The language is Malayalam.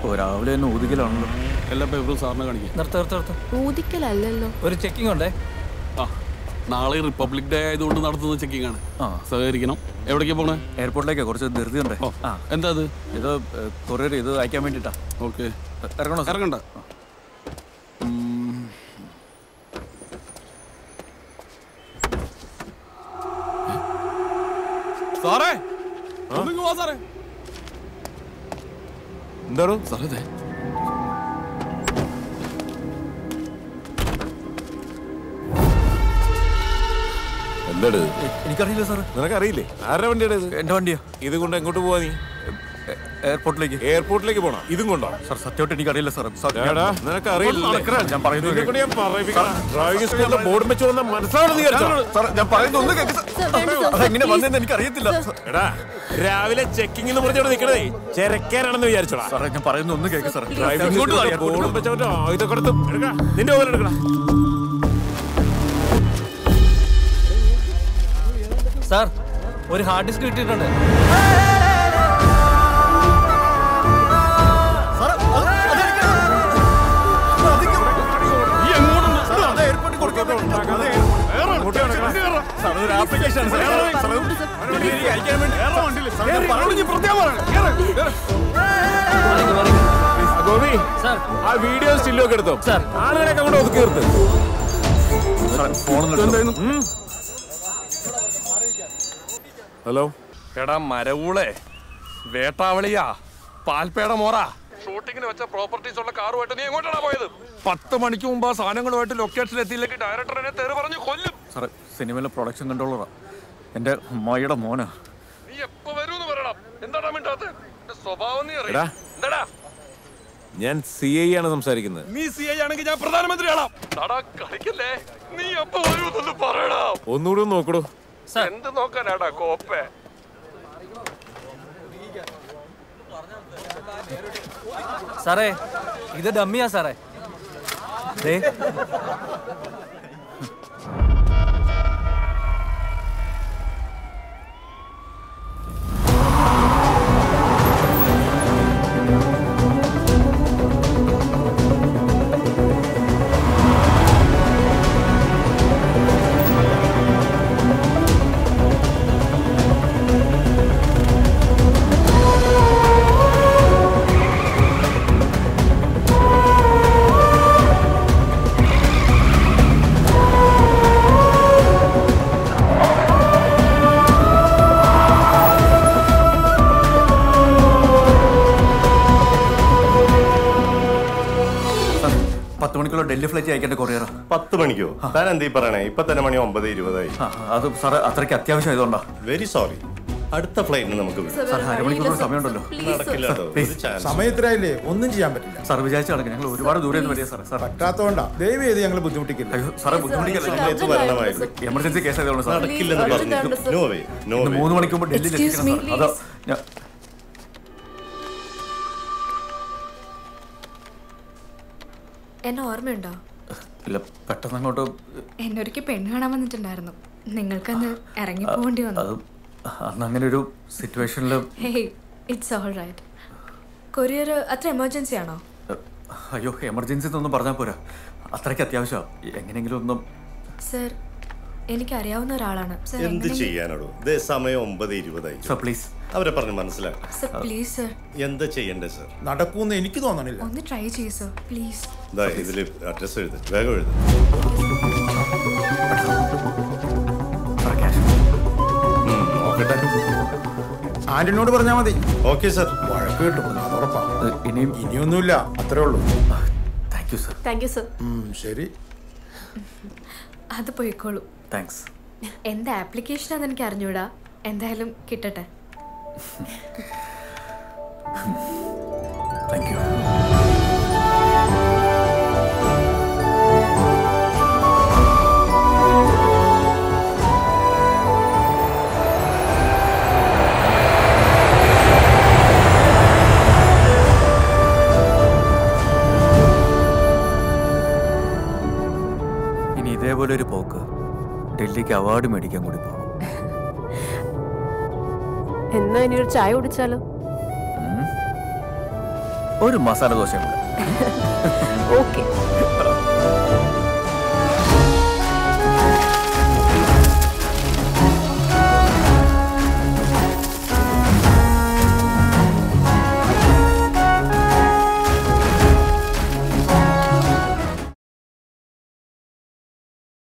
ഓ രാവിലെ തന്നെ ഊതിക്കലാണല്ലോ എല്ലാ പേപ്പറും സാറിനെ കാണിക്കാം നിർത്ത നിർത്ത നിർത്ത ഊതിക്കലല്ലല്ലോ ഒരു ചെക്കിംഗ് ഉണ്ടേ ആ നാളെ റിപ്പബ്ലിക് ഡേ ആയതുകൊണ്ട് നടത്തുന്ന ചെക്കിംഗ് ആണ് ആ. സഹകരിക്കണം എവിടേക്കാ പോണേ എയർപോർട്ടിലേക്ക് കുറച്ച് ധൃതി ഉണ്ടേ ഓ ആ എന്താ അത് ഇത് കൊറിയർ ഇത് അയക്കാൻ വേണ്ടിട്ടാ ഓക്കെ ഇറങ്ങണോ സാർ? ഇറങ്ങണ്ട ഉം. സാറേ ഒന്നിങ്ങ് വാ സാറേ എന്താണോ സാറേ ദേ. എന്താട് എ- എനിക്കറിയില്ല സാർ നിനക്കറിയില്ലേ ആരുടെ വണ്ടിയുടെ ഇത് എന്റെ വണ്ടിയാ ഇത് കൊണ്ട് എങ്ങോട്ട് പോവാ നീ എ- എയർപോർട്ടിലേക്ക് എയർപോർട്ടിലേക്ക് പോണോ ഇതും കൊണ്ടോ സാർ സത്യമായിട്ട് എനിക്കറിയില്ല സാർ സാർ, ഏടാ ഞാൻ- നിനക്ക് അറിയില്ലേ നടക്കടാ, ഞാൻ പറയുന്നത് കേൾക്ക്. ഡ്രൈവിംഗ് സ്കൂളിലെ ബോർഡും വെച്ച് വന്ന മനസ്സിലാണെന്ന് വിചാരിച്ചോ സാർ ഞാൻ പറയുന്നത് ഒന്ന് കേൾക്ക് സാർ. സാർ, വേണ്ട സാർ, അതെങ്ങനെ please. വന്നെന്ന് എനിക്കറിയത്തില്ല സാർ. എടാ രാവിലെ ചെക്കിംഗ് എന്ന് പറഞ്ഞോട് നിക്കണേ ചെരക്കാനാണെന്ന് വിചാരിച്ചോടാ സാറേ ഞാൻ പറയുന്നത് ഒന്ന് കേൾക്ക് സാർ ഡ്രൈവിംഗ് ഇങ്ങോട്ട് വാ, സ്കൂളിലെ എയർപോർട്ടിൽ ബോർഡും വെച്ചവന്റെ ആയുധം എടുത്ത് എടുക്കാ നിന്റെ പോലെ എടുക്കടാ സാർ ഒരു ഹാർഡ് ഡിസ്ക് കിട്ടിയിട്ടുണ്ട് ഗോപി ആ വീഡിയോ സ്റ്റില്ലൊക്കെ എടുത്തോ ആളുകളൊക്കെ അങ്ങോട്ട് ഒതുക്കി നിർത്ത് ഹലോ എടാ മരവൂളെ വേട്ടാവളിയാ പാൽപേട മോറ ഷൂട്ടിങ്ങിന് വെച്ച പ്രോപ്പർട്ടീസ് ഉള്ള കാറുമായിട്ട് നീ എങ്ങോട്ടാണ് പോയത് പത്ത് മണിക്ക് മുമ്പ് ആ സാധനങ്ങളുമായിട്ട് ലൊക്കേഷൻ എത്തിയില്ലെങ്കിൽ ഡയറക്ടർ എന്നെ തെറി പറഞ്ഞ് കൊല്ലും സാറേ സിനിമയിലെ പ്രൊഡക്ഷൻ കൺട്രോളറാ എൻ്റെ അമ്മായിയുടെ മോനാ നീ എപ്പോ വരൂന്ന് പറയണം എന്താടാ മിണ്ടാത്ത എന്റെ സ്വഭാവം നീ എടാ. അറിയാം എന്താടാ ഞാൻ സി ഐ ആണ് സംസാരിക്കുന്നത് നീ സി ഐ ആണെങ്കിൽ ഞാൻ പ്രധാനമന്ത്രിയാണോ ടാടാ കളിക്കല്ലേ നീ എപ്പോ വരൂന്നൊന്ന് പറയടാ ഒന്നുകൂടി ഒന്ന് നോക്കടോ എന്ത് നോക്കാനാടാ കോപ്പേ സാറേ ഇത് ഡമ്മിയാ സാറേ ദേ സാർ, പത്ത് മണിക്കുള്ള ഡൽഹി ഫ്ലൈറ്റ് അയക്കേണ്ട കൊറിയറാ പത്ത് മണിക്കോ താൻ എന്തീ പറയണേ ഇപ്പൊ തന്നെ മണി ഒമ്പത് ഇരുപതായി ആ, അത് സാറ് അത്രയ്ക്ക് അത്യാവശ്യം ആയതുകൊണ്ടാ വെരി സോറി അടുത്ത ഫ്ലൈറ്റിന് നമുക്ക് വിടാം. സാർ അരമണിക്കൂർ സമയമുണ്ടല്ലോ നടക്കില്ല കേട്ടോ please. ഒരു ചാൻസ് സമയത്തിനായില്ലേ ഒന്നും ചെയ്യാൻ പറ്റില്ല സാർ വിചാരിച്ച കണക്ക് ഞങ്ങൾ ഒരുപാട് ദൂരെ നിന്ന് വരിക സാറേ സാർ പറ്റാത്തോണ്ടാ ദയവ് ചെയ്ത് ഞങ്ങൾ ബുദ്ധിമുട്ടിക്കില്ല അയ്യോ സാറേ ബുദ്ധിമുട്ടിക്കല്ലേ സമയത്ത് വരണമായിരുന്നു എമർജൻസി കേസ് ആയതുകൊണ്ട് സാർ നടക്കില്ലെന്ന് പറഞ്ഞു നോ വേ നോ ഇന്ന് വേ മൂന്ന് മണിക്ക് മുമ്പ് ഡൽഹിയിൽ Excuse എത്തിക്കണം me, സാർ അതാ ഞാൻ എന്നെ ഓർമ്മയുണ്ടോ ഇല്ല പെട്ടെന്ന് അങ്ങോട്ട് എന്നെ ഒരിക്കൽ പെണ്ണ് കാണാൻ വന്നിട്ടുണ്ടായിരുന്നു നിങ്ങൾക്കന്ന് ഇറങ്ങി പോകേണ്ടി വന്നു അത് അന്ന് അങ്ങനെ ഒരു സിറ്റുവേഷനിൽ hey it's all right courier അത്ര എമർജൻസി ആണോ അയ്യോ എമർജൻസി എന്നൊന്നും പറഞ്ഞാൽ പോരാ അത്രയ്ക്ക് അത്യാവശ്യമാണ് എങ്ങനെയെങ്കിലും ഒന്നും സർ എനിക്കറിയാവുന്ന ഒരാളാണ് സർ എന്ത് എങ്ങനെയെങ്കിലും- ചെയ്യാനോടോ ഇതേ സമയം ഒമ്പത് ഇരുപതായി സാർ പ്ലീസ് അവരെ പറഞ്ഞ് മനസ്സിലാക്കാം സർ പ്ലീസ് സർ എന്താ ചെയ്യണ്ടേ സർ നടക്കൂന്ന് എനിക്ക് തോന്നണില്ല ഒന്ന് ട്രൈ ചെയ്യൂ സർ പ്ലീസ് ഇതാ ഇതില് അഡ്രസ് എഴുത് വേഗം എഴുത് സാർ ക്യാഷ് ഉം, നോക്കട്ടെ ആന്റണിയോട് പറഞ്ഞാൽ മതി ഓക്കെ സർ വഴക്ക് കിട്ടും അത് ഉറപ്പാ ഇനിയും ഇനിയൊന്നുമില്ല അത്രേ ഉള്ളൂ thank you sir thank you sir ഉം, ശരി അത് പോയിക്കോളൂ താങ്ക്സ് എന്ത് ആപ്ലിക്കേഷനാന്ന് എനിക്ക് അറിഞ്ഞൂടാ എന്തായാലും കിട്ടട്ടെ താങ്ക് യു ഇനി ഇതേപോലെ ഒരു പോക്ക് ഡൽഹിക്ക് അവാർഡ് മേടിക്കാൻ കൂടി പോകണം എന്നാ ഇനി ഒരു ചായ കുടിച്ചാലോ ഒരു മസാല ദോശയും കൂടെ ഓക്കെ